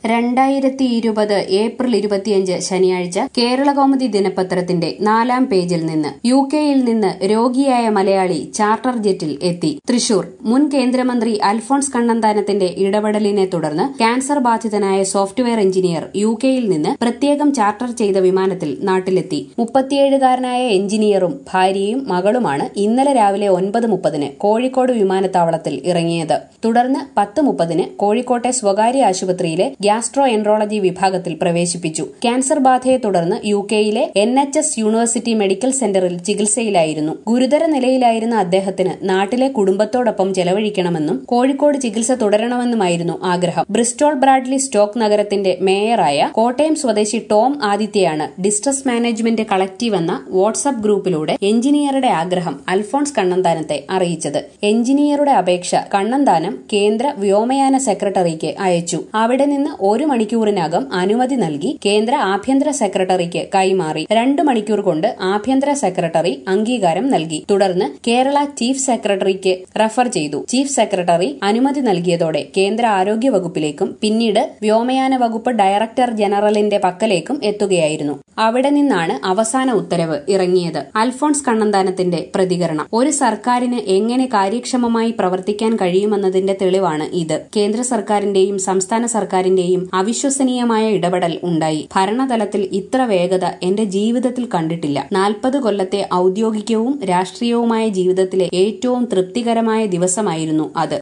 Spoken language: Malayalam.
രണ്ടായിരത്തി ഇരുപത് ഏപ്രിൽ ഇരുപത്തിയഞ്ച് ശനിയാഴ്ച കേരളകൗമുദി ദിനപത്രത്തിന്റെ നാലാം പേജിൽ നിന്ന് യു കെയിൽ നിന്ന് രോഗിയായ മലയാളി ചാർട്ടർ ജെറ്റിൽ എത്തി തൃശൂർ മുൻ കേന്ദ്രമന്ത്രി അൽഫോൺസ് കണ്ണന്താനത്തിന്റെ ഇടപെടലിനെ തുടർന്ന് ക്യാൻസർ ബാധിതനായ സോഫ്റ്റ്വെയർ എഞ്ചിനീയർ യു കെയിൽ നിന്ന് പ്രത്യേകം ചാർട്ടർ ചെയ്ത വിമാനത്തിൽ നാട്ടിലെത്തി മുപ്പത്തിയേഴുകാരനായ എഞ്ചിനീയറും ഭാര്യയും മകളുമാണ് ഇന്നലെ രാവിലെ ഒൻപത് മുപ്പതിന് കോഴിക്കോട് വിമാനത്താവളത്തിൽ ഇറങ്ങിയത് തുടർന്ന് പത്ത് മുപ്പതിന് കോഴിക്കോട്ടെ സ്വകാര്യ ആശുപത്രിയിലെ ഗ്യാസ്ട്രോ എൻട്രോളജി വിഭാഗത്തിൽ പ്രവേശിപ്പിച്ചു ക്യാൻസർ ബാധയെ തുടർന്ന് യു കെയിലെ N H S university medical സെന്ററിൽ ചികിത്സയിലായിരുന്നു ഗുരുതര നിലയിലായിരുന്ന അദ്ദേഹത്തിന് നാട്ടിലെ കുടുംബത്തോടൊപ്പം ചെലവഴിക്കണമെന്നും കോഴിക്കോട് ചികിത്സ തുടരണമെന്നുമായിരുന്നു ആഗ്രഹം ബ്രിസ്റ്റോൾ ബ്രാഡ്ലി സ്റ്റോക്ക് നഗരത്തിന്റെ മേയറായ കോട്ടയം സ്വദേശി ടോം ആദിത്യയാണ് ഡിസ്ട്രസ് മാനേജ്മെന്റ് കളക്റ്റീവ് എന്ന വാട്സ്ആപ്പ് ഗ്രൂപ്പിലൂടെ എഞ്ചിനീയറുടെ ആഗ്രഹം അൽഫോൺസ് കണ്ണന്താനത്തെ അറിയിച്ചത് എഞ്ചിനീയറുടെ അപേക്ഷ കണ്ണന്താനം കേന്ദ്ര വ്യോമയാന സെക്രട്ടറിക്ക് അയച്ചു അവിടെ നിന്ന് ഒരു മണിക്കൂറിനകം അനുമതി നൽകി കേന്ദ്ര ആഭ്യന്തര സെക്രട്ടറിക്ക് കൈമാറി രണ്ട് മണിക്കൂർ കൊണ്ട് ആഭ്യന്തര സെക്രട്ടറി അംഗീകാരം നൽകി തുടർന്ന് കേരള ചീഫ് സെക്രട്ടറിക്ക് റഫർ ചെയ്തു ചീഫ് സെക്രട്ടറി അനുമതി നൽകിയതോടെ കേന്ദ്ര ആരോഗ്യ വകുപ്പിലേക്കും പിന്നീട് വ്യോമയാന വകുപ്പ് ഡയറക്ടർ ജനറലിന്റെ പക്കലേക്കും എത്തുകയായിരുന്നു അവിടെ നിന്നാണ് അവസാന ഉത്തരവ് ഇറങ്ങിയത് അൽഫോൺസ് കണ്ണന്താനത്തിന്റെ പ്രതികരണം ഒരു സർക്കാരിന് എങ്ങനെ കാര്യക്ഷമമായി പ്രവർത്തിക്കാൻ കഴിയുമെന്നതിന്റെ തെളിവാണ് ഇത് കേന്ദ്ര സർക്കാരിന്റെയും സംസ്ഥാന സർക്കാരിന്റെയും അവിശ്വസനീയമായ ഇടപെടൽ ഉണ്ടായി ഭരണതലത്തിൽ ഇത്ര വേഗത എന്റെ ജീവിതത്തിൽ കണ്ടിട്ടില്ല നാൽപ്പത് കൊല്ലത്തെ ഔദ്യോഗികവും രാഷ്ട്രീയവുമായ ജീവിതത്തിലെ ഏറ്റവും തൃപ്തികരമായ ദിവസമായിരുന്നു അത്